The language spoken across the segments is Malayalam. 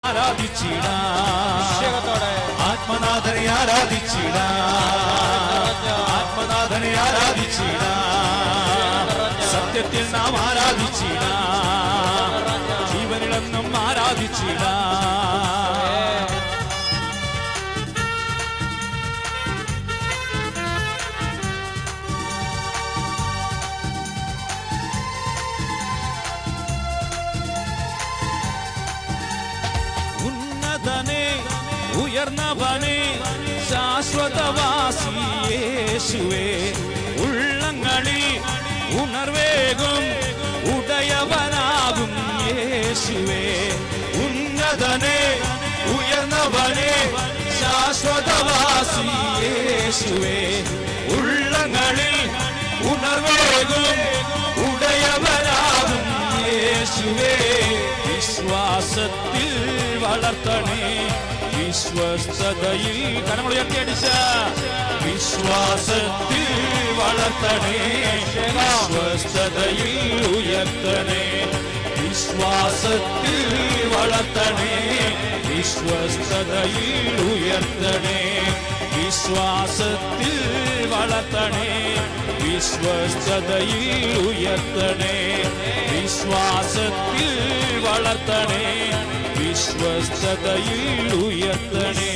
ആരാധിച്ചിടാം അഭിഷേകത്തോടെ ആത്മനാഥനെ ആരാധിച്ചിടാം ആത്മനാഥനെ ആരാധിച്ചിടാം സത്യത്തിൽ നാം ആരാധിച്ചിടാം ജീവനിലെന്നും ആരാധിച്ചിടാം ഉന്നതനെ ഉയർന്നവനെ ശാശ്വതവാസി യേശുവേ ഉള്ളങ്ങളിൽ ഉണർവേകും ഉടയവനാകും യേശുവേ ഉന്നതനെ ഉയർന്നവനെ ശാശ്വതവാസി യേശുവേ ഉള്ളങ്ങളിൽ ഉണർവേകും ഉടയവനാകും യേശുവേ വിശ്വാസത്തിൽ വളർത്തണേ വിശ്വസ്തതയിൽ കരങ്ങൾ ഉയർത്തിയടിച്ച വിശ്വാസത്തിൽ വളർത്തണേ വിശ്വസ്തതയിൽ ഉയർത്തണേ വിശ്വാസത്തിൽ വളർത്തണേ വിശ്വസ്തതയിൽ ഉയർത്തണേ വിശ്വാസത്തിൽ വളർത്തണേ വിശ്വസ്തതയിൽ ഉയർത്തണേ വിശ്വാസത്തിൽ വളർത്തണേ വിശ്വസ്തതയിൽ ഉയർത്തണേ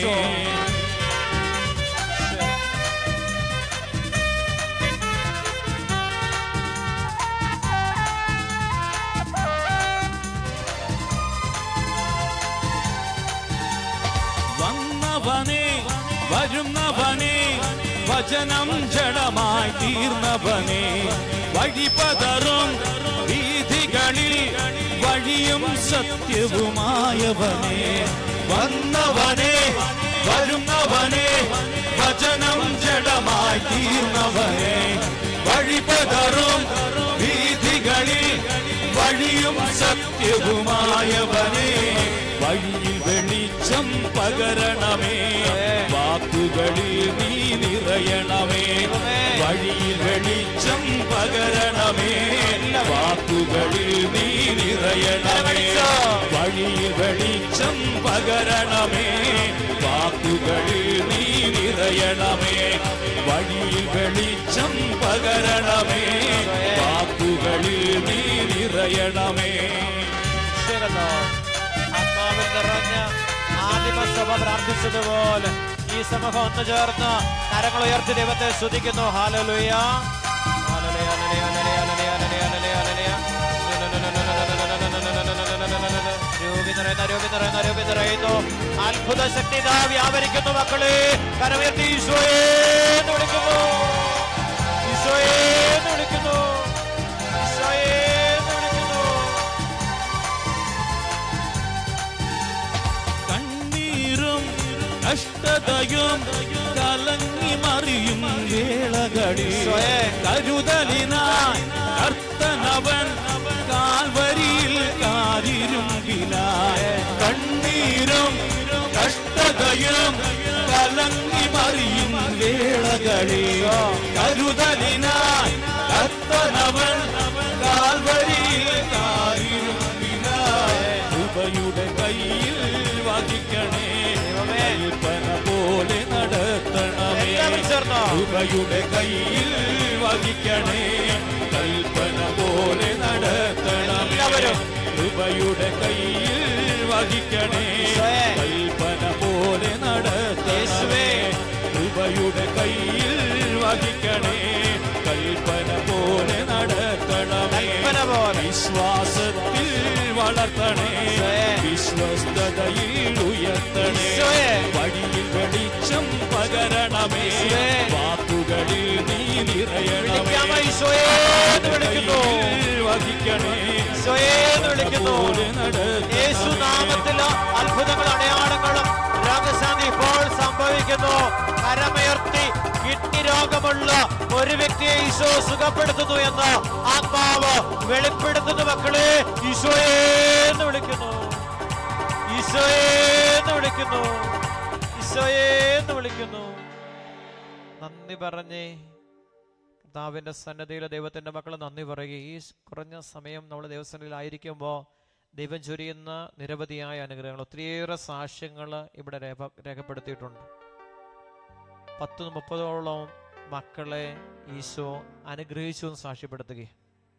വന്നവനെ വരുന്നവനെ വചനം ജഡമായി തീർന്നവനെ വഴിപതറും വീഥികളിൽ വഴിയും സത്യവുമായവനെ വന്നവനെ വരുന്നവനെ വചനം ജഡമായി തീർന്നവനെ വഴിപതറും വീഥികളിൽ വഴിയും സത്യവുമായവനെ വഴിയിൽ വെളിച്ചം പകരണമേ വാക്കുകളിൽ നീ നിറയണമേ വഴിയിൽ വെളിച്ചം പകരണമേ വാക്കുകളിൽ നീ നിറയണമേ വഴിയിൽ വെളിച്ചം പകരണമേ വാക്കുകളിൽ നീ നിറയണമേ വഴിയിൽ വെളിച്ചം പകരണമേ വാക്കുകളിൽ നീ നിറയണമേ അഭിഷേകത്തോ ആത്മാവിൽ നിറഞ്ഞ ആദിമസഭ പ്രാർത്ഥിച്ചതുപോലെ ഈ സമൂഹം ഒന്നു ചേർന്ന് കരങ്ങൾ ഉയർത്തി ദൈവത്തെ സ്തുതിക്കുന്നു ഹാലലുയ ഹാലലുയ, ഹല്ലേലൂയ, ഹല്ലേലൂയ, ഹല്ലേലൂയ, ഹല്ലേലൂയ, ഹല്ലേലൂയ. രോഗി നിറയുന്ന രോഗി നിറയുന്ന രോഗി നിറയുന്നു അത്ഭുത ശക്തി ഇതാ വ്യാപരിക്കുന്നു മക്കളെ കരമുയർത്തി ഈശോയെ എന്ന് വിളിക്കുന്നു ഈശോയെ എന്ന് വിളിക്കുന്നു ഈശോയെ എന്ന് വിളിക്കുന്നു കണ്ണീരും കഷ്ടതയും കലങ്ങി മറിയും വേളകളിൽ ഈശോയെ. കരുതലിനായി കർത്തനവൻ കാൽവരിയിൽ കാതിരുങ്കിലായ കണ്ണീരും കഷ്ടതയും കലങ്ങി മറിയും വേളകളിൽ കരുതലിനായി കർത്തനവൻ കാൽവരിയിൽ കാതിരുങ്കിലായ കൃപയുടെ കയ്യിൽ വഹിക്കണേ കൽപ്പന പോലെ നടത്തണമേ എല്ലാവരും ചേർന്നോ? കൃപയുടെ കയ്യിൽ വഹിക്കണേ കൽപ്പന പോലെ നടത്തണമേ എല്ലാവരും. കൃപയുടെ കയ്യിൽ വഹിക്കണേ ഈശോയെ. കൽപ്പന പോലെ നടത്തണമേ യേശുവേ. കൃപയുടെ കയ്യിൽ വഹിക്കണേ കൽപ്പന പോലെ നടത്തണമേ കൽപ്പന പോലെ. വിശ്വാസത്തിൽ വളർത്തണേ ഈശോയെ. വിശ്വസ്തതയിൽ ഉയർത്തണേ ഈശോയെ. വഴിയിൽ വെളിച്ചം പകരണമേ ഈശോയെ. വാക്കുകളിൽ നീ നിറയണമേ വിളിക്കാമോ ഈശോയെ എന്ന് വിളിക്കുന്നു കയ്യിൽ വഹിക്കണേ ഈശോയെ എന്ന് വിളിക്കുന്നു പോലെ നടത്തണമേ. യേശു നാമത്തില് അത്ഭുതങ്ങളും അടയാളങ്ങളും രോഗശാന്തി ഇപ്പോൾ സംഭവിക്കുന്നു കരമുയർത്തി കിഡ്നി രോഗമുള്ള ഒരു വ്യക്തിയെ ഈശോ സുഖപ്പെടുത്തുന്നു എന്ന് ആത്മാവ് വെളിപ്പെടുത്തുന്നു മക്കളെ ഈശോയെ എന്ന് വിളിക്കുന്നു ഈശോയെ എന്ന് വിളിക്കുന്നു ഈശോയെ എന്ന് വിളിക്കുന്നു നന്ദി പറഞ്ഞേ കർത്താവിൻ്റെ സന്നദ്ധയിലെ ദൈവത്തിൻ്റെ മക്കൾ നന്ദി പറയുക ഈ കുറഞ്ഞ സമയം നമ്മൾ ദൈവസന്നിധിയിലായിരിക്കുമ്പോൾ ദൈവം ചൊരിയുന്ന നിരവധിയായ അനുഗ്രഹങ്ങൾ ഒത്തിരിയേറെ സാക്ഷ്യങ്ങൾ ഇവിടെ രേഖ രേഖപ്പെടുത്തിയിട്ടുണ്ട് പത്ത് മുപ്പതോളം മക്കളെ ഈശോ അനുഗ്രഹിച്ചു എന്ന് സാക്ഷ്യപ്പെടുത്തുകയും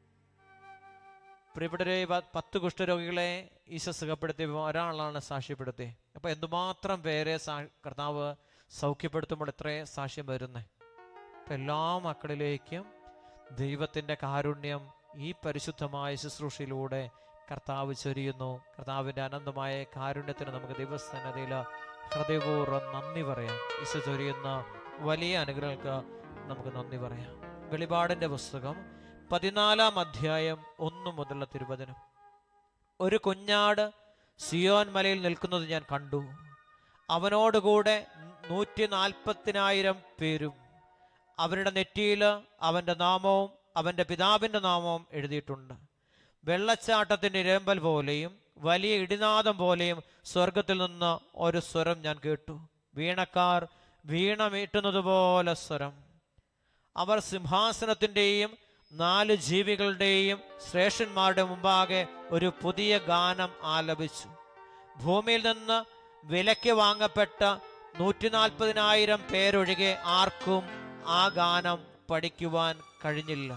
പ്രിയപ്പെട്ടവരെ പ- പത്ത് കുഷ്ഠരോഗികളെ ഈശോ സുഖപ്പെടുത്തിയ ഒരാളാണ് സാക്ഷ്യപ്പെടുത്തി അപ്പൊ എന്തുമാത്രം പേരെ സാ- കർത്താവ് സൗഖ്യപ്പെടുത്തുമ്പോൾ ഇത്രയും സാക്ഷ്യം വരുന്നേ അപ്പൊ എല്ലാ മക്കളിലേക്കും ദൈവത്തിന്റെ കാരുണ്യം ഈ പരിശുദ്ധമായ ശുശ്രൂഷയിലൂടെ കർത്താവ് ചൊരിയുന്നു കർത്താവിന്റെ അനന്തമായ കാരുണ്യത്തിന് നമുക്ക് ദൈവസന്നതയിൽ ഹൃദയപൂർവ്വം നന്ദി പറയാം ഈശോ ചൊരിയുന്ന വലിയ അനുഗ്രഹങ്ങൾക്ക് നമുക്ക് നന്ദി പറയാം വെളിപാടിന്റെ പുസ്തകം പതിനാലാം അധ്യായം ഒന്ന് മുതലുള്ള തിരുവചനം ഒരു കുഞ്ഞാട് സിയോൻ മലയിൽ നിൽക്കുന്നത് ഞാൻ കണ്ടു അവനോടുകൂടെ നൂറ്റി നാൽപ്പത്തിനായിരം പേരും അവരുടെ നെറ്റിയിൽ അവൻ്റെ നാമവും അവൻ്റെ പിതാവിൻ്റെ നാമവും എഴുതിയിട്ടുണ്ട് വെള്ളച്ചാട്ടത്തിൻ്റെ ഇരമ്പൽ പോലെയും വലിയ ഇടിനാദം പോലെയും സ്വർഗത്തിൽ നിന്ന് ഒരു സ്വരം ഞാൻ കേട്ടു വീണക്കാർ വീണ മീട്ടുന്നത് പോലെ സ്വരം അവർ സിംഹാസനത്തിൻ്റെയും നാല് ജീവികളുടെയും ശ്രേഷ്ഠന്മാരുടെ മുമ്പാകെ ഒരു പുതിയ ഗാനം ആലപിച്ചു ഭൂമിയിൽ നിന്ന് വിലയ്ക്ക് വാങ്ങപ്പെട്ട നൂറ്റി നാൽപ്പതിനായിരം പേരൊഴികെ ആർക്കും ആ ഗാനം പഠിക്കുവാൻ കഴിഞ്ഞില്ല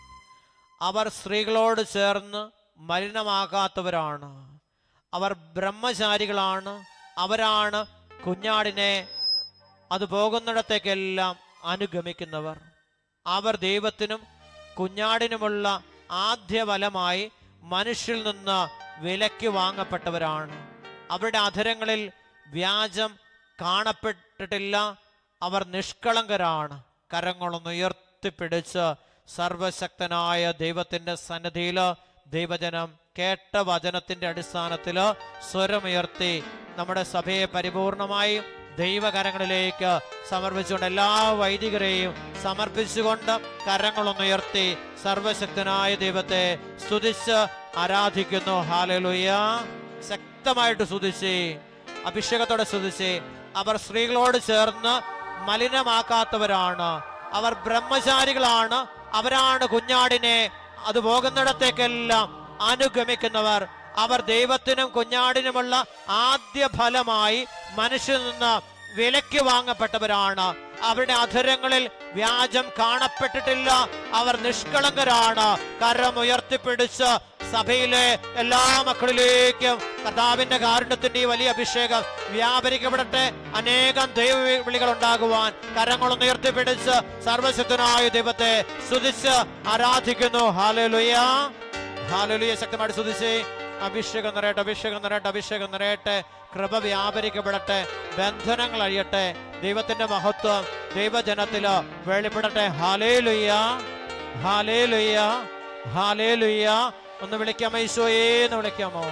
അവർ സ്ത്രീകളോട് ചേർന്ന് മലിനമാകാത്തവരാണ് അവർ ബ്രഹ്മചാരികളാണ് അവരാണ് കുഞ്ഞാടിനെ അത് പോകുന്നിടത്തേക്കെല്ലാം അനുഗമിക്കുന്നവർ അവർ ദൈവത്തിനും കുഞ്ഞാടിനുമുള്ള ആദ്യ ഫലമായി മനുഷ്യരിൽ നിന്ന് വിലയ്ക്ക് വാങ്ങപ്പെട്ടവരാണ് അവരുടെ അധരങ്ങളിൽ വ്യാജം കാണപ്പെട്ടിട്ടില്ല അവർ നിഷ്കളങ്കരാണ് കരങ്ങളൊന്ന് ഉയർത്തിപ്പിടിച്ച് സർവശക്തനായ ദൈവത്തിന്റെ സന്നിധിയിൽ ദൈവജനം കേട്ട വചനത്തിന്റെ അടിസ്ഥാനത്തിൽ സ്വരമുയർത്തി നമ്മുടെ സഭയെ പരിപൂർണമായും ദൈവകരങ്ങളിലേക്ക് സമർപ്പിച്ചുകൊണ്ട് എല്ലാ വൈദികരെയും സമർപ്പിച്ചുകൊണ്ട് കരങ്ങളൊന്നുയർത്തി സർവശക്തനായ ദൈവത്തെ സ്തുതിച്ച് ആരാധിക്കുന്നു ഹാലലുയ ശക്തമായിട്ട് സ്തുതിച്ച് അഭിഷേകത്തോടെ സ്തുതിച്ച് അവർ സ്ത്രീകളോട് ചേർന്ന് മലിനമാക്കാത്തവരാണ് അവർ ബ്രഹ്മചാരികളാണ് അവരാണ് കുഞ്ഞാടിനെ അത് പോകുന്നിടത്തേക്കെല്ലാം അനുഗമിക്കുന്നവർ അവർ ദൈവത്തിനും കുഞ്ഞാടിനുമുള്ള ആദ്യ ഫലമായി മനുഷ്യരിൽ നിന്ന് വിലയ്ക്ക് വാങ്ങപ്പെട്ടവരാണ് അവരുടെ അധരങ്ങളിൽ വ്യാജം കാണപ്പെട്ടിട്ടില്ല അവർ നിഷ്കളങ്കരാണ് കരം ഉയർത്തിപ്പിടിച്ച് സഭയിലെ എല്ലാ മക്കളിലേക്കും കർത്താവിന്റെ കാരുണ്യത്തിന്റെ ഈ വലിയ അഭിഷേകം വ്യാപരിക്കപ്പെടട്ടെ അനേകം ദൈവ വിളികൾ ഉണ്ടാകുവാൻ കരങ്ങളൊന്ന് ഉയർത്തിപ്പിടിച്ച് സർവശക്തനായ ദൈവത്തെ സ്തുതിച്ച് ആരാധിക്കുന്നു ഹാലലുയ ഹാലലുയ ശക്തമായിട്ട് സ്തുതിച്ച് അഭിഷേകം നിറയട്ടെ അഭിഷേകം നിറയട്ടെ അഭിഷേകം നിറയട്ടെ കൃപ വ്യാപരിക്കപ്പെടട്ടെ ബന്ധനങ്ങൾ അഴിയട്ടെ ദൈവത്തിന്റെ മഹത്വം ദൈവജനത്തില് വെളിപ്പെടട്ടെ ഹാലേലുയ്യ ഹാലേലുയ്യ ഹാലേലുയ്യ ഒന്ന് വിളിക്കാമോ ഈശോയെ എന്ന് വിളിക്കാമോ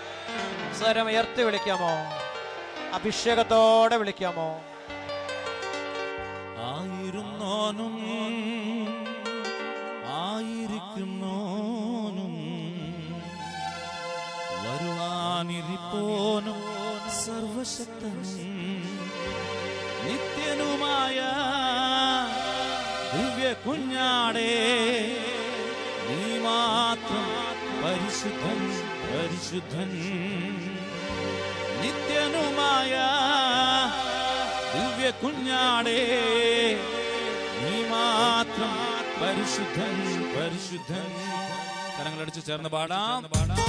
സ്വരം ഉയർത്തി വിളിക്കാമോ അഭിഷേകത്തോടെ വിളിക്കാമോ ആയിരുന്നോനും ആയിരിക്കുന്നോനും വരുവാനിരിപ്പോനും സർവശക്തനും നിത്യനുമായ ദിവ്യ കുഞ്ഞാടേ നീ മാത്രം പരിശുദ്ധൻ പരിശുദ്ധൻ നിത്യനുമായ ദിവ്യ കുഞ്ഞാടേ നീ മാത്രം പരിശുദ്ധൻ പരിശുദ്ധൻ കരങ്ങളടിച്ച് ചേർന്ന് പാടാം പാടാം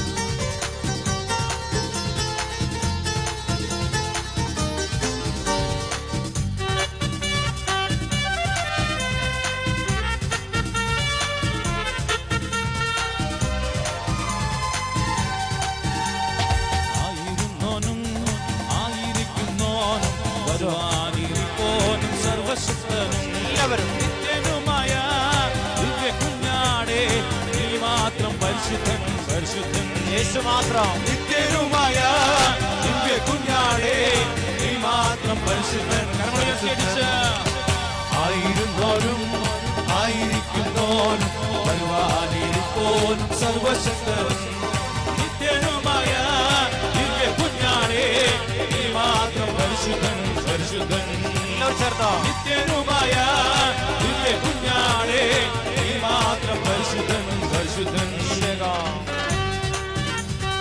ആയിരുന്നോനും ആയിരിക്കുന്നോനും വരുവാനിരിപ്പോനും സർവശക്തനും എല്ലാവരും നിത്യനുമായ ദിവ്യ കുഞ്ഞാടേ നീ മാത്രം പരിശുദ്ധൻ പരിശുദ്ധൻ യേശു മാത്രം നിത്യനുമായ ദിവ്യ കുഞ്ഞാടേ നീ മാത്രം പരിശുദ്ധൻ കരമുയർത്തിയടിച്ച് ആയിരുന്നോരും ആയിരിക്കുന്നോനും വരുവാനിരിപ്പോനും സർവശക്തനും നിത്യനുമായ ദിവ്യ കുഞ്ഞാടേ നീ മാത്രം പരിശുദ്ധൻ പരിശുദ്ധൻ എല്ലാവരും ചേർത്തോ നിത്യനുമായ ദിവ്യ കുഞ്ഞാടേ നീ മാത്രം പരിശുദ്ധൻ പരിശുദ്ധൻ അഭിഷേകം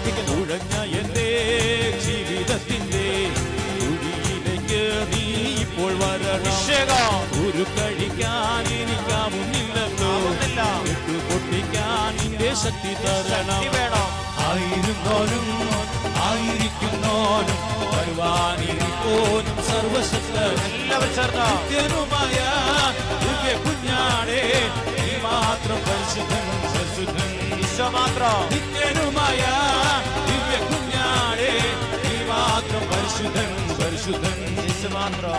ആരാധിക്കുന്നു ഉഴഞ്ഞ എന്റെ ജീവിതത്തിന്റെ കുഴിയിലേക്ക് നീ ഇപ്പോൾ വരണം അഭിഷേകം ഒരു കഴിക്കാൻ എനിക്കാവുന്നില്ലല്ലോ ആവുന്നില്ല. എട്ടു പൊട്ടിക്കാൻ നിന്റെ ശക്തി തരണം ശക്തി വേണം ആയിരുന്നോനും ആയിരിക്കുന്നോനും വരുവാനിരിക്കോനും സർവശക്തൻ എല്ലാവരും ചേർന്ന് നിത്യനുമായ ദിവ്യ കുഞ്ഞാടേ നീ മാത്രം പരിശുദ്ധൻ പരിശുദ്ധൻ ഈശോ മാത്രം നിത്യനുമായ ദിവ്യ കുഞ്ഞാടേ നീ മാത്രം പരിശുദ്ധൻ പരിശുദ്ധൻ ഈശോ മാത്രം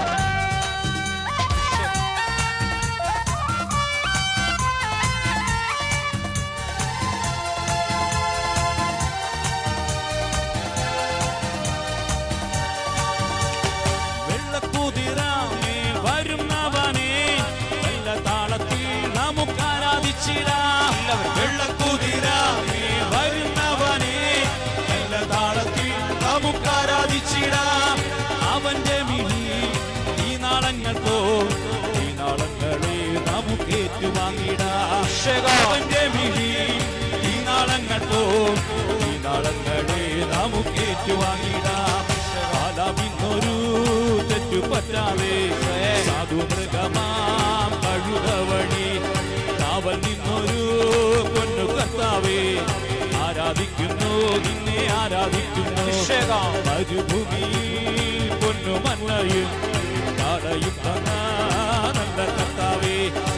വെള്ളക്കുതിരാമേ വരുന്നവനെ നല്ല താളത്തിൽ നമുക്ക് ആരാധിച്ചിടാം വെള്ളക്കുതിരാമേ വരുന്നവനെ നല്ല താളത്തിൽ നമുക്ക് ആരാധിച്ചിടാം അവന്റെ മിഴി ഈ നാളങ്ങൾ പോ ഈ നാളങ്ങളെ നമുക്ക് ഏറ്റുവാങ്ങിടാം അഭിഷേകം അവന്റെ മിഴി ഈ നാളങ്ങൾ പോ ഈ നാളങ്ങളെ നമുക്ക് ഏറ്റുവാങ്ങിടാം കാലമിന്നൊരു തെറ്റു പറ്റാതെ സാധു മൃഗമാം കഴുത വഴി കാവൽ നിന്നൊരു പൊന്നു കർത്താവേ ആരാധിക്കുന്നു നിന്നെ ആരാധിക്കുന്നു അഭിഷേകം മരുഭൂമിയിൽ പൊന്നു മന്നയും കടയും തന്ന നല്ല കർത്താവേ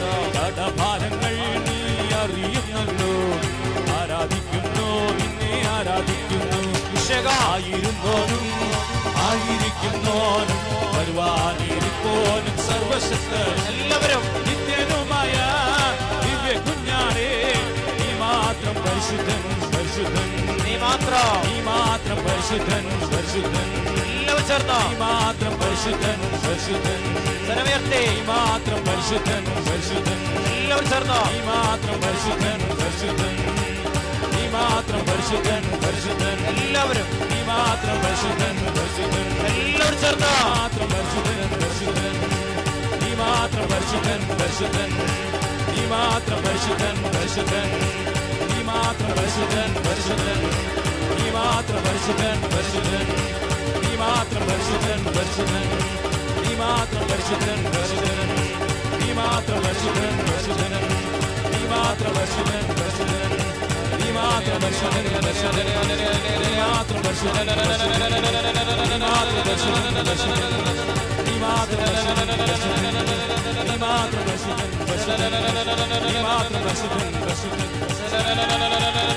കടഭാരങ്ങൾ നീ അറിയുന്നല്ലോ ആരാധിക്കുന്നു നിന്നെ ആരാധിക്കുന്നു അഭിഷേകം ആയിരുന്നോനും ആയിരിക്കുന്നോനും വരുവാനിരിപ്പോനും സർവശക്തൻ എല്ലാവരും നിത്യനുമായ ദിവ്യ കുഞ്ഞാടേ നീ മാത്രം പരിശുദ്ധൻ പരിശുദ്ധൻ നീ മാത്രം നീ മാത്രം പരിശുദ്ധൻ പരിശുദ്ധൻ എല്ലാവരും ചേർന്ന് നീ മാത്രം പരിശുദ്ധൻ പരിശുദ്ധൻ സ്വരമുയർത്തി നീ മാത്രം പരിശുദ്ധൻ പരിശുദ്ധൻ എല്ലാവരും ചേർന്ന് നീ മാത്രം പരിശുദ്ധൻ പരിശുദ്ധൻ നീ മാത്രം പരിശുദ്ധൻ പരിശുദ്ധൻ എല്ലാവരും നീ മാത്രം പരിശുദ്ധൻ പരിശുദ്ധൻ എല്ലാവരും ചേർന്ന് മാത്രം പരിശുദ്ധൻ പരിശുദ്ധൻ നീ മാത്രം പരിശുദ്ധൻ പരിശുദ്ധൻ നീ മാത്രം പരിശുദ്ധൻ പരിശുദ്ധൻ നീ മാത്രം പരിശുദ്ധൻ പരിശുദ്ധൻ നീ മാത്രം പരിശുദ്ധൻ പരിശുദ്ധൻ നീ മാത്രം പരിശുദ്ധൻ പരിശുദ്ധൻ നീ മാത്രം പരിശുദ്ധൻ പരിശുദ്ധൻ നീ മാത്രം പരിശുദ്ധൻ പരിശുദ്ധൻ നീ മാത്രം പരിശുദ്ധൻ പരിശുദ്ധൻ നീ മാത്രം പരിശുദ്ധൻ പരിശുദ്ധൻ നീ മാത്രം പരിശുദ്ധൻ പരിശുദ്ധൻ നീ മാത്രം പരിശുദ്ധൻ പരിശുദ്ധൻ നീ മാത്രം പരിശുദ്ധൻ പരിശുദ്ധൻ നീ മാത്രം പരിശുദ്ധൻ പരിശുദ്ധൻ നീ മാത്രം പരിശുദ്ധൻ പരിശുദ്ധൻ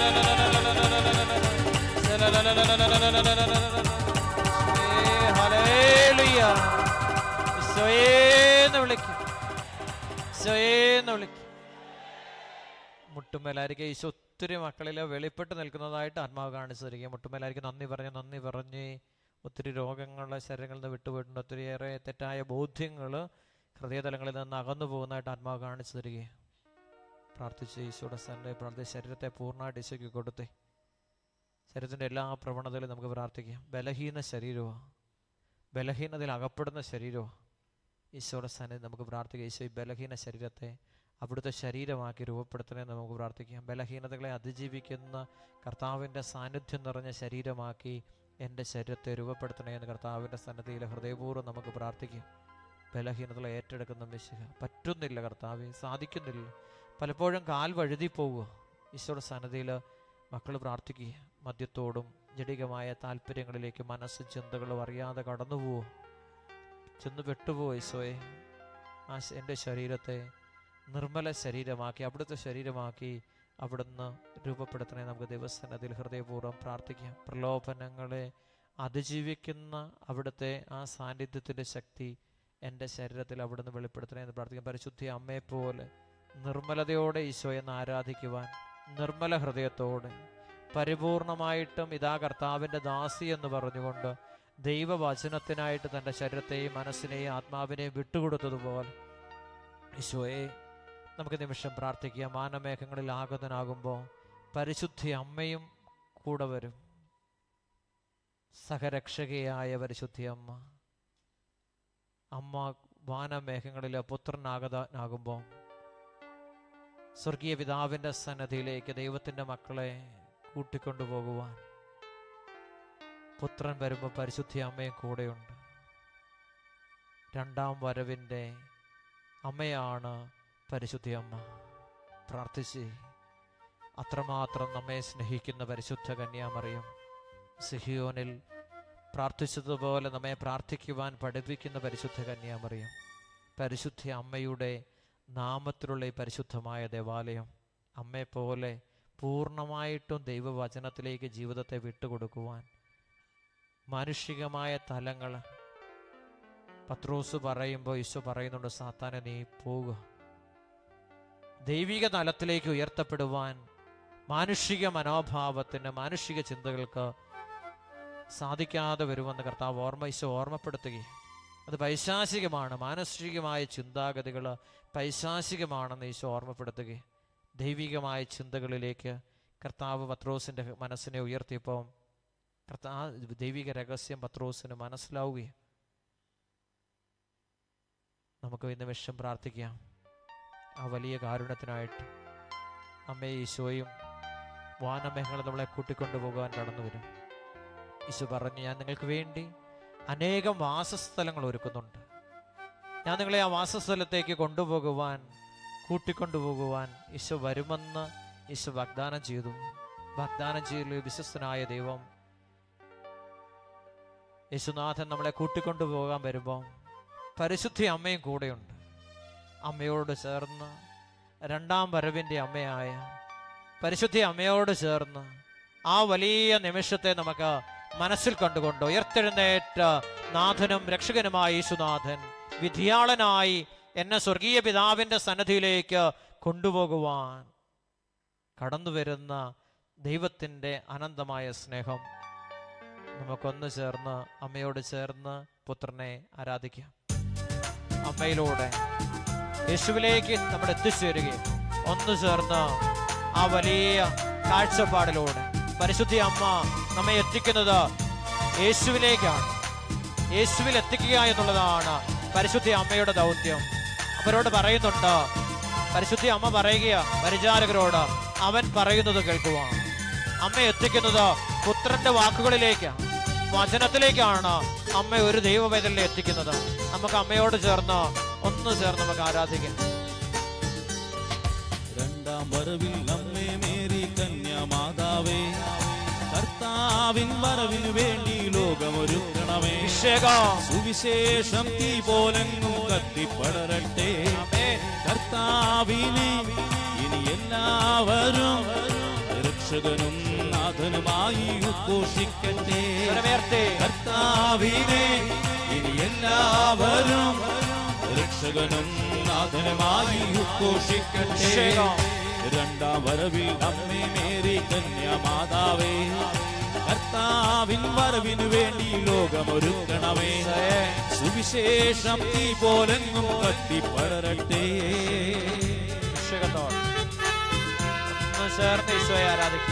ഹല്ലേലൂയ. ഈശോയേന്ന് വിളിക്കും ഈശോയേന്ന് വിളിക്കും മുട്ടുമേലായിരിക്കും ഈശോ ഒത്തിരി മക്കളിൽ വെളിപ്പെട്ട് നിൽക്കുന്നതായിട്ട് ആത്മാവ് കാണിച്ചു തരിക മുട്ടുമേലായിരിക്കും നന്ദി പറഞ്ഞ് നന്ദി പറഞ്ഞ് ഒത്തിരി രോഗങ്ങൾ ശരീരങ്ങളിൽ നിന്ന് വിട്ടുപോയിട്ടുണ്ട് ഒത്തിരിയേറെ തെറ്റായ ബോധ്യങ്ങൾ ഹൃദയതലങ്ങളിൽ നിന്ന് അകന്നു പോകുന്നതായിട്ട് ആത്മാവ് കാണിച്ചു തരിക പ്രാർത്ഥിച്ച് ഈശോയുടെ സന്നെ പ്രാർത്ഥിച്ച് ശരീരത്തെ പൂർണ്ണമായിട്ട് ഈശോയ്ക്ക് കൊടുത്തേ ശരീരത്തിൻ്റെ എല്ലാ പ്രവണതയിലും നമുക്ക് പ്രാർത്ഥിക്കാം ബലഹീന ശരീരമാണ് ബലഹീനതയിൽ അകപ്പെടുന്ന ശരീരമാണ് ഈശോയുടെ സന്നിധി നമുക്ക് പ്രാർത്ഥിക്കാം ഈശോ ഈ ബലഹീന ശരീരത്തെ അവിടുത്തെ ശരീരമാക്കി രൂപപ്പെടുത്തണേ എന്ന് നമുക്ക് പ്രാർത്ഥിക്കാം ബലഹീനതകളെ അതിജീവിക്കുന്ന കർത്താവിൻ്റെ സാന്നിധ്യം നിറഞ്ഞ ശരീരമാക്കി എൻ്റെ ശരീരത്തെ രൂപപ്പെടുത്തണേ എന്ന് കർത്താവിൻ്റെ സന്നദ്ധിയിൽ ഹൃദയപൂർവ്വം നമുക്ക് പ്രാർത്ഥിക്കാം ബലഹീനതകളെ ഏറ്റെടുക്കുന്ന മിശിക പറ്റുന്നില്ല കർത്താവെ സാധിക്കുന്നില്ല പലപ്പോഴും കാൽ വഴുതി പോവുക ഈശോയുടെ സന്നദ്ധിയിൽ മക്കൾ പ്രാർത്ഥിക്കുക മദ്യത്തോടും ജടികമായ താല്പര്യങ്ങളിലേക്ക് മനസ്സ് ചിന്തകളും അറിയാതെ കടന്നു പോവോ ചെന്ന് പെട്ടുപോവോ ഈശോയെ ആ ശ- എൻ്റെ ശരീരത്തെ നിർമ്മല ശരീരമാക്കി അവിടുത്തെ ശരീരമാക്കി അവിടുന്ന് രൂപപ്പെടുത്തണേ നമുക്ക് ദിവസനത്തിൽ ഹൃദയപൂർവ്വം പ്രാർത്ഥിക്കാം പ്രലോഭനങ്ങളെ അതിജീവിക്കുന്ന അവിടുത്തെ ആ സാന്നിധ്യത്തിൻ്റെ ശക്തി എൻ്റെ ശരീരത്തിൽ അവിടുന്ന് വെളിപ്പെടുത്തണേ എന്ന് പ്രാർത്ഥിക്കാം പരിശുദ്ധി അമ്മയെപ്പോലെ നിർമ്മലതയോടെ ഈശോയെ ഒന്ന് ആരാധിക്കുവാൻ നിർമ്മല ഹൃദയത്തോടെ പരിപൂർണമായിട്ടും ഇതാ കർത്താവിൻ്റെ ദാസി എന്ന് പറഞ്ഞുകൊണ്ട് ദൈവവചനത്തിനായിട്ട് തൻ്റെ ശരീരത്തെയും മനസ്സിനെയും ആത്മാവിനെയും വിട്ടുകൊടുത്തതുപോലെ ഈശോയെ നമുക്ക് നിമിഷം പ്രാർത്ഥിക്കുക മാനമേഘങ്ങളിൽ ആഗതനാകുമ്പോൾ പരിശുദ്ധി അമ്മയും കൂടെ വരും സഹരക്ഷകയായ പരിശുദ്ധി അമ്മ അമ്മ വാനമേഘങ്ങളിൽ പുത്രനാഗതനാകുമ്പോൾ സ്വർഗീയ പിതാവിൻ്റെ സന്നദ്ധിയിലേക്ക് ദൈവത്തിൻ്റെ മക്കളെ കൂട്ടിക്കൊണ്ടുപോകുവാൻ പുത്രൻ വരുമ്പോൾ പരിശുദ്ധി അമ്മയും കൂടെയുണ്ട് രണ്ടാം വരവിൻ്റെ അമ്മയാണ് പരിശുദ്ധി അമ്മ പ്രാർത്ഥിച്ച് അത്രമാത്രം നമ്മെ സ്നേഹിക്കുന്ന പരിശുദ്ധ കന്യാമറിയും സിഹിയോനിൽ പ്രാർത്ഥിച്ചതുപോലെ നമ്മെ പ്രാർത്ഥിക്കുവാൻ പഠിപ്പിക്കുന്ന പരിശുദ്ധ കന്യാമറിയും പരിശുദ്ധ അമ്മയുടെ നാമത്തിലുള്ള ഈ പരിശുദ്ധമായ ദേവാലയം അമ്മയെപ്പോലെ പൂർണ്ണമായിട്ടും ദൈവവചനത്തിലേക്ക് ജീവിതത്തെ വിട്ടുകൊടുക്കുവാൻ മാനുഷികമായ തലങ്ങൾ പത്രോസ് പറയുമ്പോൾ ഈശോ പറയുന്നുണ്ട് സാത്താനെ നീ പോവുക ദൈവിക തലത്തിലേക്ക് ഉയർത്തപ്പെടുവാൻ മാനുഷിക മനോഭാവത്തിന് മാനുഷിക ചിന്തകൾക്ക് സാധിക്കാതെ വരുമെന്ന് കർത്താവ് ഓർമ്മ ഈശോ ഓർമ്മപ്പെടുത്തുകയും അത് പൈശാചികമാണ് മാനസികമായ ചിന്താഗതികൾ പൈശാചികമാണെന്ന് ഈശോ ഓർമ്മപ്പെടുത്തുകയും ദൈവികമായ ചിന്തകളിലേക്ക് കർത്താവ് പത്രോസിൻ്റെ മനസ്സിനെ ഉയർത്തിയപ്പോൾ കർത്താ ദൈവിക രഹസ്യം പത്രോസിന് മനസ്സിലാവുകയും നമുക്ക് ഈ നിമിഷം പ്രാർത്ഥിക്കാം ആ വലിയ കാരുണ്യത്തിനായിട്ട് അമ്മയെ ഈശോയും വാനമേഘങ്ങൾ നമ്മളെ കൂട്ടിക്കൊണ്ടുപോകാൻ കടന്നു വരും ഈശോ പറഞ്ഞു ഞാൻ നിങ്ങൾക്ക് വേണ്ടി അനേകം വാസസ്ഥലങ്ങൾ ഒരുക്കുന്നുണ്ട് ഞാൻ നിങ്ങളെ ആ വാസസ്ഥലത്തേക്ക് കൊണ്ടുപോകുവാൻ കൂട്ടിക്കൊണ്ടുപോകുവാൻ ഈശോ വരുമെന്ന് ഈശോ വാഗ്ദാനം ചെയ്തു വാഗ്ദാനം ചെയ്യൽ വിശ്വസ്തനായ ദൈവം യേശുനാഥൻ നമ്മളെ കൂട്ടിക്കൊണ്ടുപോകാൻ വരുമ്പോൾ പരിശുദ്ധി അമ്മയും കൂടെയുണ്ട് അമ്മയോട് ചേർന്ന് രണ്ടാം വരവിൻ്റെ അമ്മയായ പരിശുദ്ധി അമ്മയോട് ചേർന്ന് ആ വലിയ നിമിഷത്തെ നമുക്ക് മനസ്സിൽ കണ്ടുകൊണ്ട് ഉയർത്തെഴുന്നേറ്റ നാഥനും രക്ഷകനുമായ യേശുനാഥൻ വിധിയാളനായി എന്നെ സ്വർഗീയ പിതാവിൻ്റെ സന്നദ്ധിയിലേക്ക് കൊണ്ടുപോകുവാൻ കടന്നു വരുന്ന ദൈവത്തിൻ്റെ അനന്തമായ സ്നേഹം നമുക്കൊന്ന് ചേർന്ന് അമ്മയോട് ചേർന്ന് പുത്രനെ ആരാധിക്കാം അമ്മയിലൂടെ യേശുവിലേക്ക് നമ്മൾ എത്തിച്ചേരുകയും ഒന്ന് ചേർന്ന് ആ വലിയ കാഴ്ചപ്പാടിലൂടെ പരിശുദ്ധി അമ്മ നമ്മെ എത്തിക്കുന്നത് യേശുവിലേക്കാണ് യേശുവിൽ എത്തിക്കുക എന്നുള്ളതാണ് പരിശുദ്ധി അമ്മയുടെ ദൗത്യം അവരോട് പറയുന്നുണ്ട് പരിശുദ്ധി അമ്മ പറയുക പരിചാരകരോട് അവൻ പറയുന്നത് കേൾക്കുവാൻ അമ്മ എത്തിക്കുന്നത് പുത്രന്റെ വാക്കുകളിലേക്കാണ് വചനത്തിലേക്കാണ് അമ്മ ഒരു ദൈവവേദനയെ എത്തിക്കുന്നത് നമുക്ക് അമ്മയോട് ചേർന്ന് ഒന്ന് ചേർന്ന് നമുക്ക് ആരാധിക്കാം രണ്ടാം വരവിൽ നമ്മെ മേരി കന്യാമാതാവേ കർത്താവിൻ വരവിനു വേണ്ടി ലോകമൊരുക്കണമേ അഭിഷേകം സുവിശേഷം തീ പോലെങ്ങും കത്തിപ്പടരട്ടെ കർത്താവിനെ ഇനി എല്ലാവരും രക്ഷകനും നാഥനുമായി ഉദ്ഘോഷിക്കട്ടെ സ്വരമുയർത്തി. കർത്താവിനെ ഇനി എല്ലാവരും രക്ഷകനും നാഥനുമായി ഉദ്ഘോഷിക്കട്ടെ അഭിഷേകം. രണ്ടാം വരവിൽ അമ്മേ മേരി കന്യാമാതാവേ കർത്താവിൻ വരവിനു വേണ്ടി ലോകമൊരുക്കണമേ സുവിശേഷം തീ പോലെങ്ങും കത്തിപ്പടരട്ടെ അഭിഷേകത്തോട് ഒന്ന് ചേർന്ന് ഈശോയെ ആരാധിക്കാം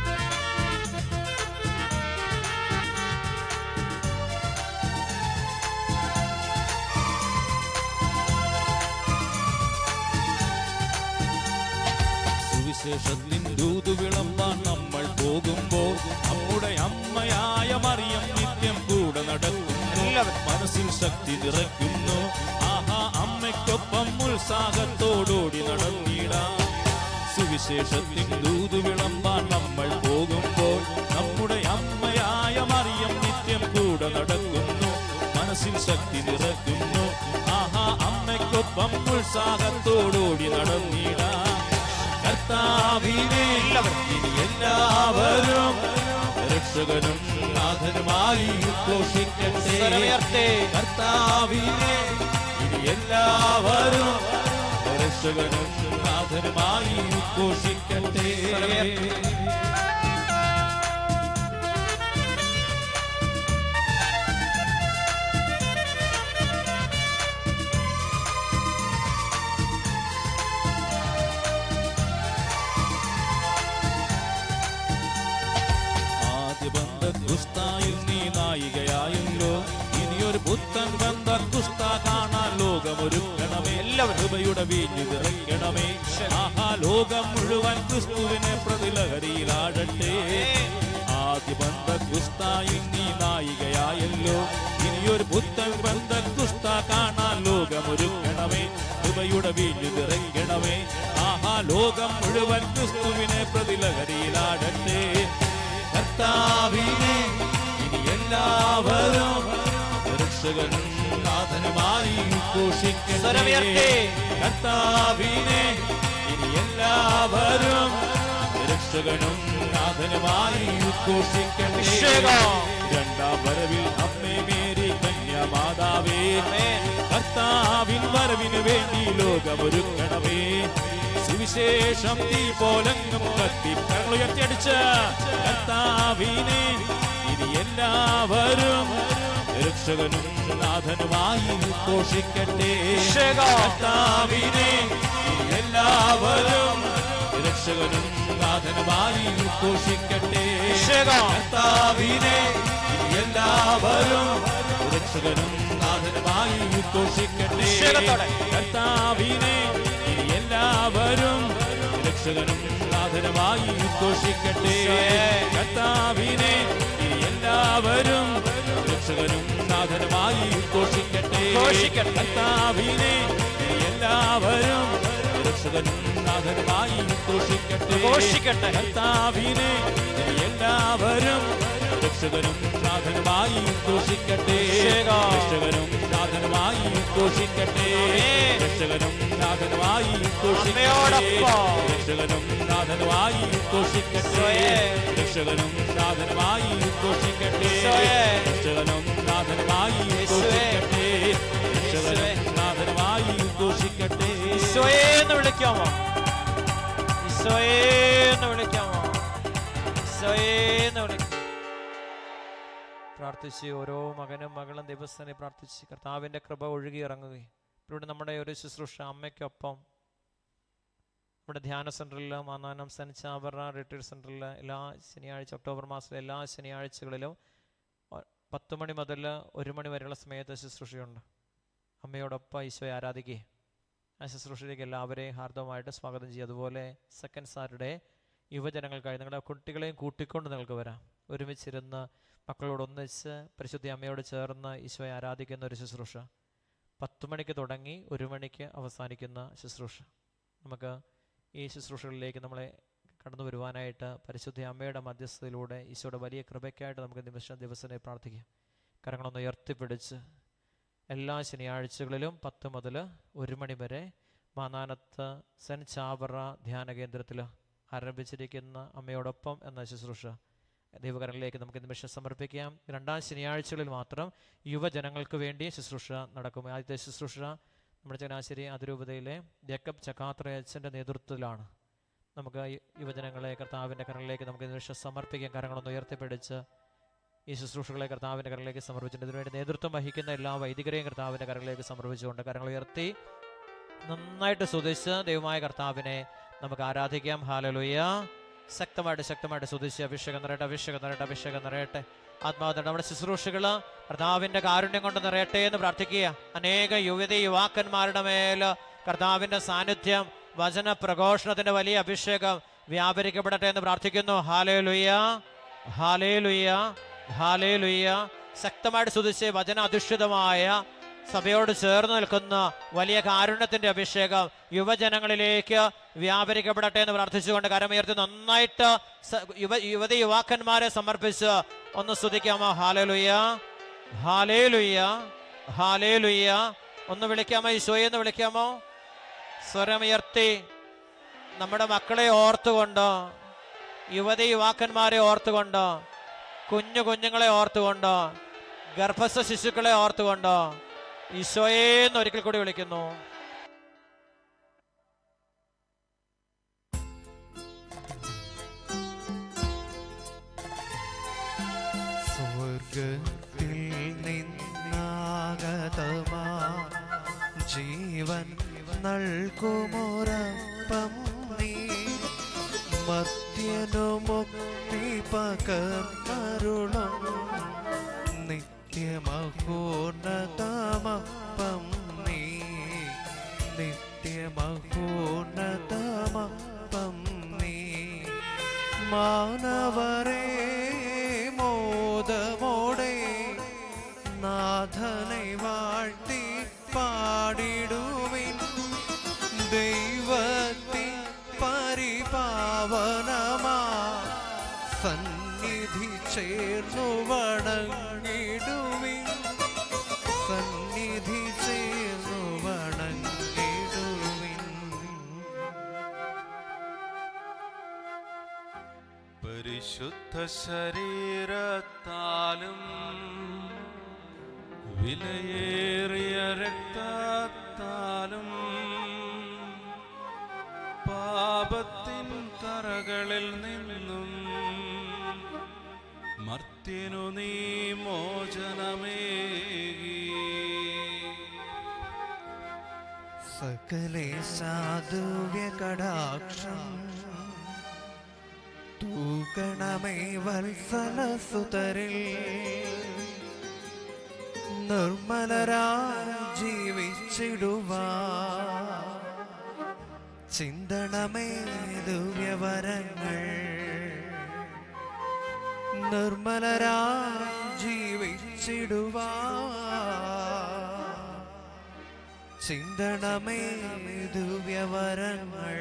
സുവിശേഷത്തിൻ ദൂതു വിളമ്പാൻ നമ്മൾ പോകുമ്പോൾ നമ്മുടെ അമ്മയായ മറിയം നിത്യം കൂടെ നടക്കുന്നു എല്ലാവരും. മനസ്സിൽ ശക്തി നിറയ്ക്കുന്നു ആഹാ അമ്മയ്ക്കൊപ്പം ഉത്സാഹത്തോടോടി നടന്നിടാം സുവിശേഷത്തിൻ ദൂതു വിളമ്പാൻ നമ്മൾ പോകുമ്പോൾ നമ്മുടെ അമ്മയായ മറിയം നിത്യം കൂടെ നടക്കുന്നു മനസ്സിൽ ശക്തി നിറയ്ക്കുന്നു ആഹാ അമ്മയ്ക്കൊപ്പം ഉത്സാഹത്തോടോടി നടന്നിടാം കർത്താവിനെ ഇനി എല്ലാവരും രക്ഷകനും നാഥനുമായി ഉദ്ഘോഷിക്കട്ടെ സ്വരമുയർത്തി. കർത്താവിനെ ഇനി എല്ലാവരും രക്ഷകനും നാഥനുമായി ഉദ്ഘോഷിക്കട്ടെ സ്വരമുയർത്തി. ആദ്യ ബന്ധ കുസ്തായിൽ നീ നായികയായല്ലോ ഇനിയൊരു പുത്തൻ ബന്ധ കുസ്ത കാണാൻ ലോകമൊരുക്കണമേ എല്ലാവരും കൃപയുടെ വീഞ്ഞു നിറയ്ക്കണമേ ആഹാ ലോകം മുഴുവൻ ക്രിസ്തുവിനെ പ്രതിലഹരിയിലാടട്ടെ ആദ്യ ബന്ധ കുസ്തായിൽ നീ നായികയായല്ലോ ഇനിയൊരു പുത്തൻ ബന്ധൻ കുസ്ത കാണാൻ ലോകമൊരുക്കണമേ കൃപയുടെ വീഞ്ഞു നിറയ്ക്കണമേ ആഹാ ലോകം മുഴുവൻ ക്രിസ്തുവിനെ പ്രതിലഹരിയിലാടട്ടെ കർത്താവിനെ ഇനി എല്ലാവരും രക്ഷകനും നാഥനുമായി ഘോഷിക്കട്ടെ സ്വരമുയർത്തി. കർത്താവിനെ ഇനി എല്ലാവരും രക്ഷകനും നാഥനുമായി ഘോഷിക്കട്ടെ അഭിഷേകം. രണ്ടാം വരവിൽ അമ്മേ മേരി കന്യാമാതാവേ ആമേൻ. കർത്താവിൻ വരവിന് വേണ്ടി ലോകമൊരുക്കണമേ സുവിശേഷം തീ പോലങ്ങും കത്തി കരളുയർത്തിയടിച്ച് കർത്താവിനെ ഇനി എല്ലാവരും രക്ഷകനും നാഥനുമായി ഘോഷിക്കട്ടെ അഭിഷേകം. കർത്താവിനെ ഇനി എല്ലാവരും രക്ഷകനും നാഥനുമായി ഘോഷിക്കട്ടെ അഭിഷേകം. കർത്താവിനെ ഇനി എല്ലാവരും രക്ഷകനും നാഥനുമായി ഘോഷിക്കട്ടെ അഭിഷേകത്തോടെ. കർത്താവിനെ ഇനി എല്ലാവരും രക്ഷകനും നാഥനുമായി ഘോഷിക്കട്ടെ ഈശോയേ. കർത്താവിനെ ഇനി എല്ലാവരും രക്ഷകനും നാഥനുമായി ഘോഷിക്കട്ടെ ഘോഷിക്കട്ടെ. കർത്താവിനെ ഇനി എല്ലാവരും രക്ഷകനും നാഥനുമായി ഘോഷിക്കട്ടെ ഘോഷിക്കട്ടെ. കർത്താവിനെ ഇനി എല്ലാവരും രക്ഷകനും നാഥനുമായി ഘോഷിക്കട്ടെ അഭിഷേകം. രക്ഷകനും നാഥനുമായി ഘോഷിക്കട്ടെ ആമേൻ. രക്ഷകനും നാഥനുമായി ഘോഷിക്കട്ടെ അമ്മയോടൊപ്പം. രക്ഷകനും നാഥനുമായി ഘോഷിക്കട്ടെ ഈശോയേ. രക്ഷകനും നാഥനുമായി ഘോഷിക്കട്ടെ ഈശോയേ. രക്ഷകനും നാഥനുമായി യേശുവേ. ഘോഷിക്കട്ടെ രക്ഷകനും യേശുവേ. നാഥനുമായി ഘോഷിക്കട്ടെ ഈശോയെ എന്ന് വിളിക്കാമോ ഈശോയെ എന്ന് വിളിക്കാമോ ഈശോയെ എന്ന് വിളിക്കാം പ്രാർത്ഥിച്ച് ഓരോ മകനും മകളും ദിവസനെ പ്രാർത്ഥിച്ച് കർത്താവിൻ്റെ കൃപ ഒഴുകി ഇറങ്ങുകയും ഇവിടെ നമ്മുടെ ഒരു ശുശ്രൂഷ അമ്മയ്ക്കൊപ്പം ഇവിടെ ധ്യാന സെൻറ്ററിൽ മാന്നാനം സെൻചാവറ റിട്രീറ്റ് സെൻറ്ററിൽ എല്ലാ ശനിയാഴ്ച ഒക്ടോബർ മാസത്തിലെ എല്ലാ ശനിയാഴ്ചകളിലും ഒ- പത്ത് മണി മുതൽ ഒരു മണി വരെയുള്ള സമയത്ത് ശുശ്രൂഷയുണ്ട് അമ്മയോടൊപ്പം ഈശോയെ ആരാധിക്കുകയും ആ ശുശ്രൂഷയിലേക്ക് എല്ലാവരെയും ഹാർദവമായിട്ട് സ്വാഗതം ചെയ്യും അതുപോലെ സെക്കൻഡ് സാറ്റർഡേ യുവജനങ്ങൾക്കായി നിങ്ങളുടെ കുട്ടികളെയും കൂട്ടിക്കൊണ്ട് നിങ്ങൾക്ക് വരാം ഒരുമിച്ചിരുന്ന് മക്കളോട് ഒന്നിച്ച് പരിശുദ്ധി അമ്മയോട് ചേർന്ന് ഈശോയെ ആരാധിക്കുന്ന ഒരു ശുശ്രൂഷ പത്ത് മണിക്ക് തുടങ്ങി ഒരു മണിക്ക് അവസാനിക്കുന്ന ശുശ്രൂഷ നമുക്ക് ഈ ശുശ്രൂഷകളിലേക്ക് നമ്മളെ കടന്നു വരുവാനായിട്ട് പരിശുദ്ധ അമ്മയുടെ മധ്യസ്ഥതയിലൂടെ ഈശോയുടെ വലിയ കൃപയ്ക്കായിട്ട് നമുക്ക് നിമിഷം ദിവസനെ പ്രാർത്ഥിക്കാം കരങ്ങളൊന്ന് ഉയർത്തിപ്പിടിച്ച് എല്ലാ ശനിയാഴ്ചകളിലും പത്ത് മുതൽ ഒരു മണി വരെ മാനാനത്ത് സെൻറ്റ് ചാവറ ധ്യാന കേന്ദ്രത്തിൽ ആരംഭിച്ചിരിക്കുന്ന അമ്മയോടൊപ്പം എന്ന ശുശ്രൂഷ ദൈവകരങ്ങളിലേക്ക് നമുക്ക് നിമിഷം സമർപ്പിക്കാം രണ്ടാം ശനിയാഴ്ചകളിൽ മാത്രം യുവജനങ്ങൾക്ക് വേണ്ടി ശുശ്രൂഷ നടക്കും ആദ്യത്തെ ശുശ്രൂഷ നമ്മുടെ ചങ്ങനാശ്ശേരി അതിരൂപതയിലെ ജക്കബ് ചക്കാത്രയച്ചൻ്റെ നേതൃത്വത്തിലാണ് നമുക്ക് ഈ യുവജനങ്ങളെ കർത്താവിൻ്റെ കരങ്ങളിലേക്ക് നമുക്ക് നിമിഷം സമർപ്പിക്കാം കരങ്ങളൊന്ന് ഉയർത്തിപ്പിടിച്ച് ഈ ശുശ്രൂഷകളെ കർത്താവിൻ്റെ കരങ്ങളിലേക്ക് സമർപ്പിച്ചിട്ടുണ്ട് ഇതിനുവേണ്ടി നേതൃത്വം വഹിക്കുന്ന എല്ലാ വൈദികരെയും കർത്താവിൻ്റെ കരങ്ങളിലേക്ക് സമർപ്പിച്ചുകൊണ്ട് കരങ്ങൾ ഉയർത്തി നന്നായിട്ട് സ്തുതിച്ച് ദൈവമായ കർത്താവിനെ നമുക്ക് ആരാധിക്കാം ഹാലലുയ്യ ശക്തമായിട്ട് ശക്തമായിട്ട് സ്തുതിച്ച് അഭിഷേകം നിറയട്ടെ അഭിഷേകം നിറയട്ടെ അഭിഷേകം നിറയട്ടെ ആത്മാവ് നമ്മുടെ ശുശ്രൂഷകൾ കർത്താവിൻ്റെ കാരുണ്യം കൊണ്ട് നിറയട്ടെ എന്ന് പ്രാർത്ഥിക്കുക അനേക യുവതി യുവാക്കന്മാരുടെ മേൽ കർത്താവിൻ്റെ സാന്നിധ്യം വചന പ്രഘോഷണത്തിൻ്റെ വലിയ അഭിഷേകം വ്യാപരിക്കപ്പെടട്ടെ എന്ന് പ്രാർത്ഥിക്കുന്നു ഹാലേ ലുയ്യ ഹാലേ ലുയ്യ ഹാലേ ലുയ്യ ശക്തമായിട്ട് സ്തുതിച്ച് വചന അധിഷ്ഠിതമായ സഭയോട് ചേർന്ന് നിൽക്കുന്ന വലിയ കാരുണ്യത്തിന്റെ അഭിഷേകം യുവജനങ്ങളിലേക്ക് വ്യാപരിക്കപ്പെടട്ടെ എന്ന് പ്രാർത്ഥിച്ചുകൊണ്ട് കരമുയർത്തി നന്നായിട്ട് സ- യുവ യുവതി യുവാക്കന്മാരെ സമർപ്പിച്ച് ഒന്ന് സ്തുതിക്കാമോ ഹാലേ ലുയ്യ ഹാലേ ലുയ്യ ഹാലേ ലുയ്യ ഒന്ന് വിളിക്കാമോ ഈശോയെ എന്ന് വിളിക്കാമോ സ്വരമുയർത്തി നമ്മുടെ മക്കളെ ഓർത്തുകൊണ്ട് യുവതി യുവാക്കന്മാരെ ഓർത്തുകൊണ്ട് കുഞ്ഞു കുഞ്ഞുങ്ങളെ ഓർത്തുകൊണ്ട് ഗർഭസ്ഥ ശിശുക്കളെ ഓർത്തുകൊണ്ട് ഈശോയെ എന്ന് ഒരിക്കൽ കൂടി വിളിക്കുന്നു സ്വർഗത്തിൽ നിന്നാഗതമാ ജീവൻ നൽകുമൊരപ്പം നീ മദ്യനു മുക്തി പകർന്നരുളും നിത്യമഹോന്നതമപ്പം നീ നിത്യമഹോന്നതമപ്പം നീ മാനവരേ മോദമോടെ സന്നിധി ചേർന്നു വണങ്ങിടുവിൻ സന്നിധി ചേർന്നു വണങ്ങിടുവിൻ പരിശുദ്ധ ശരീരത്താലും വിലയേറിയ രക്തത്താലും പാപത്തിൻ കറകളിൽ നിന്നും മർത്യനു നീ മോചനമേകി സകലേ സാധുവ്യ കടാക്ഷം തൂക്കണമേ വത്സല സുതരിൽ നിർമ്മലരാ ജീവിച്ചിടുവാ ചിന്തണമേ ദിവ്യവരങ്ങൾ നിർമ്മലരാ ജീവിച്ചിടുവാ ചിന്തണമേ ദിവ്യവരങ്ങൾ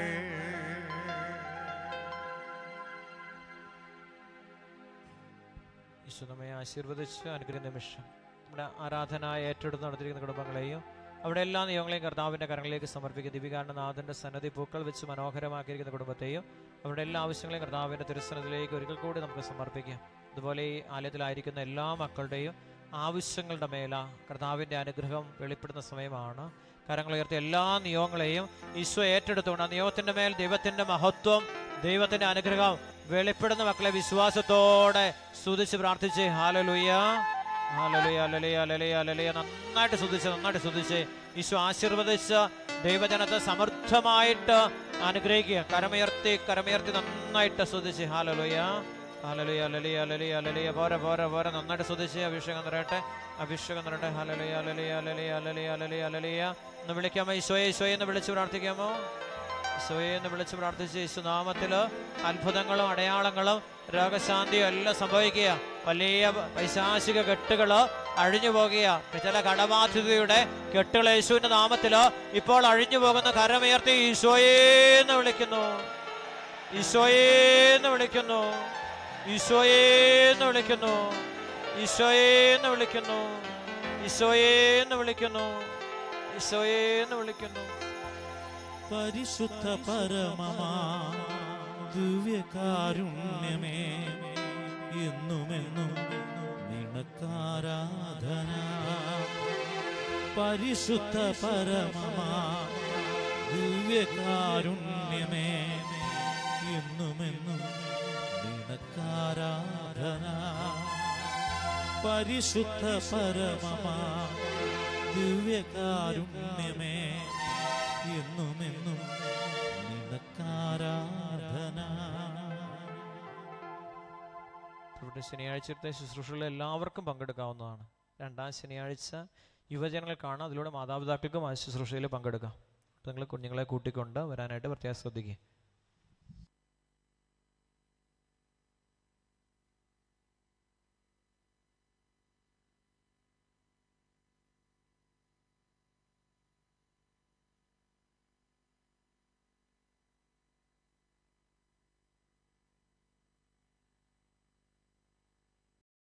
ഈശോ നമ്മെ ആശീർവദിച്ച് അനുഗ്രഹ നിമിഷം നമ്മുടെ ആരാധന ഏറ്റെടുത്ത് നടത്തിയിരിക്കുന്ന കുടുംബങ്ങളെയും അവിടെ എല്ലാ നിയമങ്ങളെയും കർത്താവിൻ്റെ കരങ്ങളിലേക്ക് സമർപ്പിക്കുക ദിവികാരണ നാഥൻ്റെ സന്നദ്ധി പൂക്കൾ വെച്ച് മനോഹരമാക്കിയിരിക്കുന്ന കുടുംബത്തെയും അവരുടെ എല്ലാ ആവശ്യങ്ങളെയും കർത്താവിൻ്റെ തിരുസനത്തിലേക്ക് ഒരിക്കൽ കൂടി നമുക്ക് സമർപ്പിക്കാം അതുപോലെ ഈ ആലയത്തിലായിരിക്കുന്ന എല്ലാ മക്കളുടെയും ആവശ്യങ്ങളുടെ മേല കർത്താവിൻ്റെ അനുഗ്രഹം വെളിപ്പെടുന്ന സമയമാണ് കരങ്ങളുയർത്തിയ എല്ലാ നിയമങ്ങളെയും ഈശോ ഏറ്റെടുത്തുകൊണ്ട് ആ നിയമത്തിൻ്റെ മേൽ ദൈവത്തിൻ്റെ മഹത്വം ദൈവത്തിൻ്റെ അനുഗ്രഹം വെളിപ്പെടുന്ന മക്കളെ വിശ്വാസത്തോടെ സ്തുതിച്ച് പ്രാർത്ഥിച്ച് ഹാലലുയ്യ ഹാലലുയ അലലിയ അലലിയ അലലിയ നന്നായിട്ട് സ്തുതിച്ച് നന്നായിട്ട് സ്തുതിച്ച് ഈശോ ആശീർവദിച്ച് ദൈവജനത്തെ സമൃദ്ധമായിട്ട് അനുഗ്രഹിക്കുക കരമുയർത്തി കരമുയർത്തി നന്നായിട്ട് സ്തുതിച്ച് ഹാലലുയ ഹാലലുയ അലലിയ അലലിയ അലലിയ പോരെ പോരെ പോരെ നന്നായിട്ട് സ്തുതിച്ച് അഭിഷേകം നിറയട്ടെ അഭിഷേകം നിറയട്ടെ ഹാലലുയ അലലിയ അലലിയ അലലിയ അലലിയ അലലിയ ഒന്ന് വിളിക്കാമോ ഈശോയെ ഈശോയെ എന്ന് വിളിച്ച് പ്രാർത്ഥിക്കാമോ ഈശോയെ എന്ന് വിളിച്ച് പ്രാർത്ഥിച്ച് യേശുനാമത്തിൽ അത്ഭുതങ്ങളും അടയാളങ്ങളും രോഗശാന്തിയും എല്ലാം സംഭവിക്കുക വലിയ പൈശാചിക കെട്ടുകൾ അഴിഞ്ഞു പോകുക ചില കടബാധ്യതയുടെ കെട്ടുകൾ യേശുവിന്റെ നാമത്തിൽ ഇപ്പോൾ അഴിഞ്ഞു പോകുന്ന കരമുയർത്തി ഈശോയെ എന്ന് വിളിക്കുന്നു ഈശോയെ എന്ന് വിളിക്കുന്നു ഈശോയെ എന്ന് വിളിക്കുന്നു ഈശോയെ എന്ന് വിളിക്കുന്നു ഈശോയെ എന്ന് വിളിക്കുന്നു ഈശോയെ എന്ന് വിളിക്കുന്നു പരിശുദ്ധ പരമമാ ദിവ്യകാരുണ്യമേ എന്നുമെന്നും നിനക്കാരാധന പരിശുദ്ധ പരമമാ ദിവ്യകാരുണ്യമേ എന്നുമെന്നും നിനക്കാരാധന പരിശുദ്ധ പരമമാ ദിവ്യകാരുണ്യമേ എന്നുമെന്നും നിനക്കാരാധന ഇവിടെ ശനിയാഴ്ചത്തെ ശുശ്രൂഷകളിൽ എല്ലാവർക്കും പങ്കെടുക്കാവുന്നതാണ് രണ്ടാം ശനിയാഴ്ച യുവജനങ്ങൾ കാണാം അതിലൂടെ മാതാപിതാക്കൾക്കും ആ ശുശ്രൂഷയിൽ പങ്കെടുക്കാം അപ്പോൾ നിങ്ങൾ കുഞ്ഞുങ്ങളെ കൂട്ടിക്കൊണ്ട് വരാനായിട്ട് പ്രത്യേകം ശ്രദ്ധിക്കുക